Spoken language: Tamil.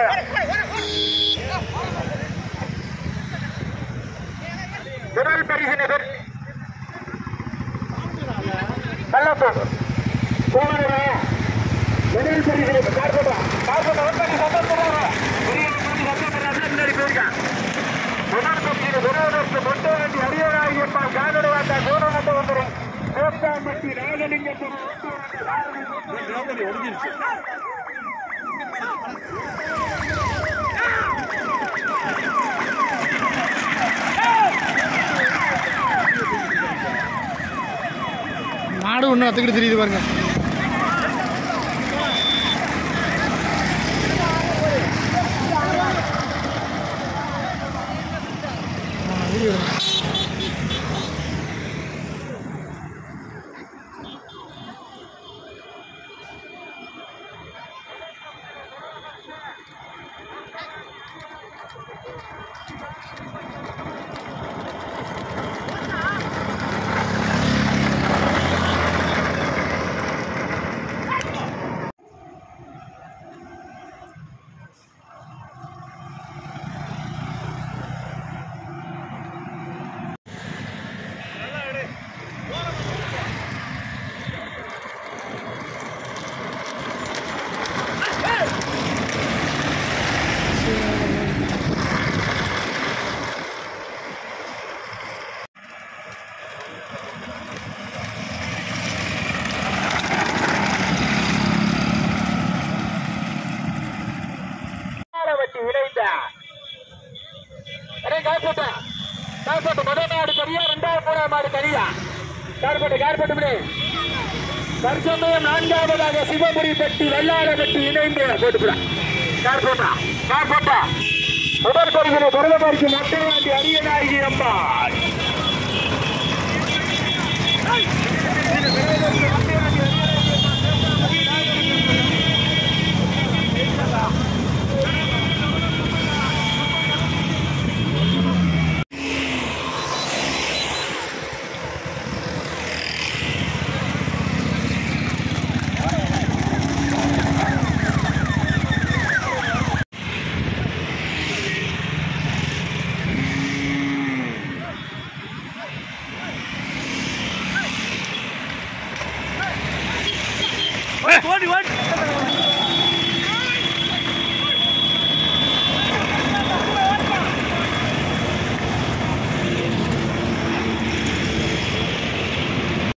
முதல் பரிசினை பெற கள்ளப்பூர் போனவரா முதல் பரிசினை கார்போட்டா கார்போட்டா வந்து சந்தோஷப்படுறாங்க பெரிய சந்தோஷப்படுறாங்க முன்னாடி போயிருக்கான் முதல் பரிசினை பெறுவதற்கு மொட்டை வண்டி அரியராகியப்பா காதடு வாட்டா கோணமட்ட வந்துடும் கோட்டாம்பட்டி ராஜலிங்கப்பூர் ஒடுங்கிருச்சு மாடு ஒன்று அத்துக்கிட்டு தெரியுது பாருங்க ஆ, வீடியோ எடுங்க. வச்சு விளைந்த அடே கார்போட்டா கார்போட்டு முதல் மாடு சரியா ரெண்டாவது மூணாவது மாடு சரியா கார்போட்டு கார்போட்டு விடு தற்சமயம் நான்காவதாக சிவபுரி பெட்டி வெள்ளாட பெட்டி இணைந்து போட்டுக்கிறான் கார்போட்டா கார்போட்டா முதல் பரிசினை பொருளமாரிக்கு மொட்டை வாண்டி அரியநாயகி அம்பாள் ஓடி ஓடி